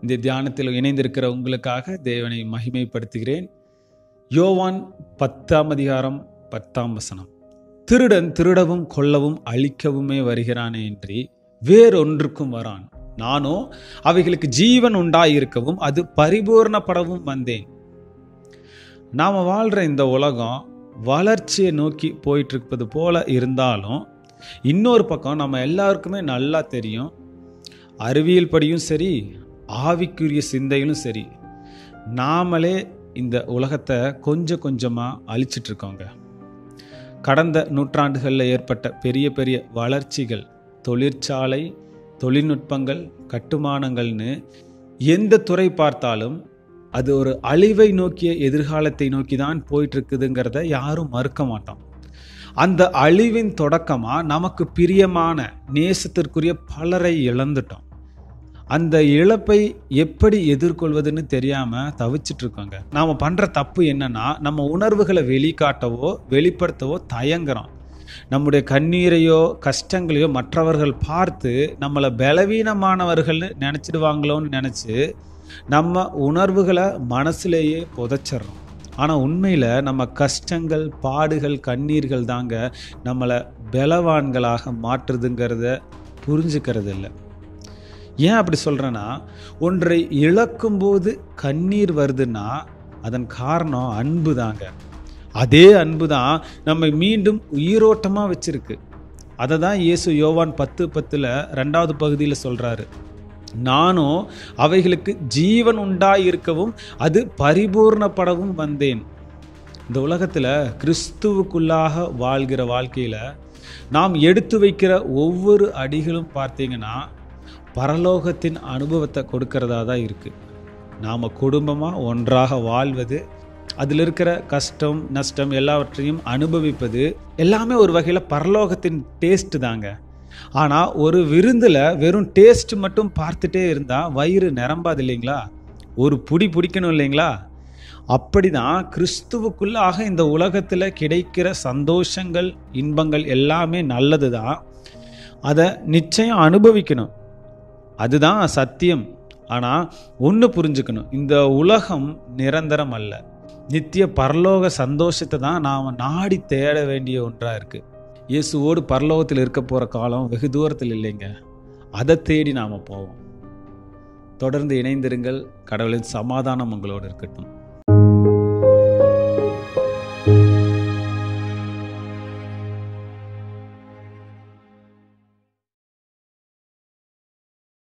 இந்த தியானத்தில் இணைந்திருக்கிற உங்களுக்காக தேவனை மகிமைப்படுத்துகிறேன் யோவான் பத்தாம் அதிகாரம் பத்தாம் வசனம் திருடன் திருடவும் கொல்லவும் அழிக்கவுமே வருகிறானே இன்றி வேறொன்றுக்கும் வரான் நானோ அவைகளுக்கு ஜீவன் உண்டாயிருக்கவும் அது பரிபூர்ணப்படவும் வந்தேன் நாம் வாழ்கிற இந்த உலகம் வளர்ச்சியை நோக்கி போயிட்டு இருப்பது போல இருந்தாலும் இன்னொரு பக்கம் நம்ம எல்லாருக்குமே நல்லா தெரியும் அறிவியல் படியும் சரி ஆவிக்குரிய சிந்தையிலும் சரி நாமளே இந்த உலகத்தை கொஞ்சம் கொஞ்சமாக அழிச்சிட்டு இருக்கோங்க கடந்த நூற்றாண்டுகளில் ஏற்பட்ட பெரிய பெரிய வளர்ச்சிகள் தொழிற்சாலை தொழில்நுட்பங்கள் கட்டுமானங்கள்னு எந்த துறை பார்த்தாலும் அது ஒரு அழிவை நோக்கிய எதிர்காலத்தை நோக்கி தான் போயிட்டு இருக்குதுங்கிறத யாரும் மறுக்க மாட்டோம் அந்த அழிவின் தொடக்கமாக நமக்கு பிரியமான நேசத்திற்குரிய பலரை இழந்துட்டோம் அந்த இழப்பை எப்படி எதிர்கொள்வதுன்னு தெரியாமல் தவிச்சிட்டு இருக்கோங்க நாம் பண்ணுற தப்பு என்னன்னா நம்ம உணர்வுகளை வெளிக்காட்டவோ வெளிப்படுத்தவோ தயங்குறோம் நம்முடைய கண்ணீரையோ கஷ்டங்களையோ மற்றவர்கள் பார்த்து நம்மளை பலவீனமானவர்கள்னு நினச்சிடுவாங்களோன்னு நினச்சி நம்ம உணர்வுகளை மனசுலேயே புதைச்சிட்றோம் ஆனால் உண்மையில் நம்ம கஷ்டங்கள் பாடுகள் கண்ணீர்கள் தாங்க நம்மளை பலவான்களாக மாற்றுதுங்கிறத புரிஞ்சுக்கிறது இல்லை ஏன் அப்படி சொல்கிறேன்னா ஒன்றை இழக்கும்போது கண்ணீர் வருதுன்னா அதன் காரணம் அன்பு தாங்க அதே அன்பு தான் நம்மை மீண்டும் உயிரோட்டமாக வச்சிருக்கு அதை தான் இயேசு யோவான் பத்து பத்தில் ரெண்டாவது பகுதியில் சொல்கிறாரு நானும் அவைகளுக்கு ஜீவன் உண்டாயிருக்கவும் அது பரிபூர்ணப்படவும் வந்தேன் இந்த உலகத்தில் கிறிஸ்துவுக்குள்ளாக வாழ்கிற வாழ்க்கையில் நாம் எடுத்து வைக்கிற ஒவ்வொரு அடிகளும் பார்த்தீங்கன்னா பரலோகத்தின் அனுபவத்தை கொடுக்கறதா தான் இருக்குது நாம் குடும்பமாக ஒன்றாக வாழ்வது அதில் இருக்கிற கஷ்டம் நஷ்டம் எல்லாவற்றையும் அனுபவிப்பது எல்லாமே ஒரு வகையில் பரலோகத்தின் டேஸ்ட்டு தாங்க ஆனால் ஒரு விருந்தில் வெறும் டேஸ்ட் மட்டும் பார்த்துட்டே இருந்தால் வயிறு நிரம்பாது இல்லைங்களா ஒரு புடி பிடிக்கணும் இல்லைங்களா அப்படி தான் கிறிஸ்துவுக்குள்ளாக இந்த உலகத்தில் கிடைக்கிற சந்தோஷங்கள் இன்பங்கள் எல்லாமே நல்லது தான் அதை நிச்சயம் அனுபவிக்கணும் அதுதான் சத்தியம் ஆனால் ஒன்று புரிஞ்சுக்கணும் இந்த உலகம் நிரந்தரம் அல்ல நித்திய பரலோக சந்தோஷத்தை தான் நாம் நாடி தேட வேண்டிய ஒன்றாக இருக்குது இயேசுவோடு பரலோகத்தில் இருக்க போகிற காலம் வெகு தூரத்தில் இல்லைங்க அதை தேடி நாம் போவோம் தொடர்ந்து இணைந்திருங்கள் கடவுளின் சமாதானம் உங்களோடு இருக்கட்டும்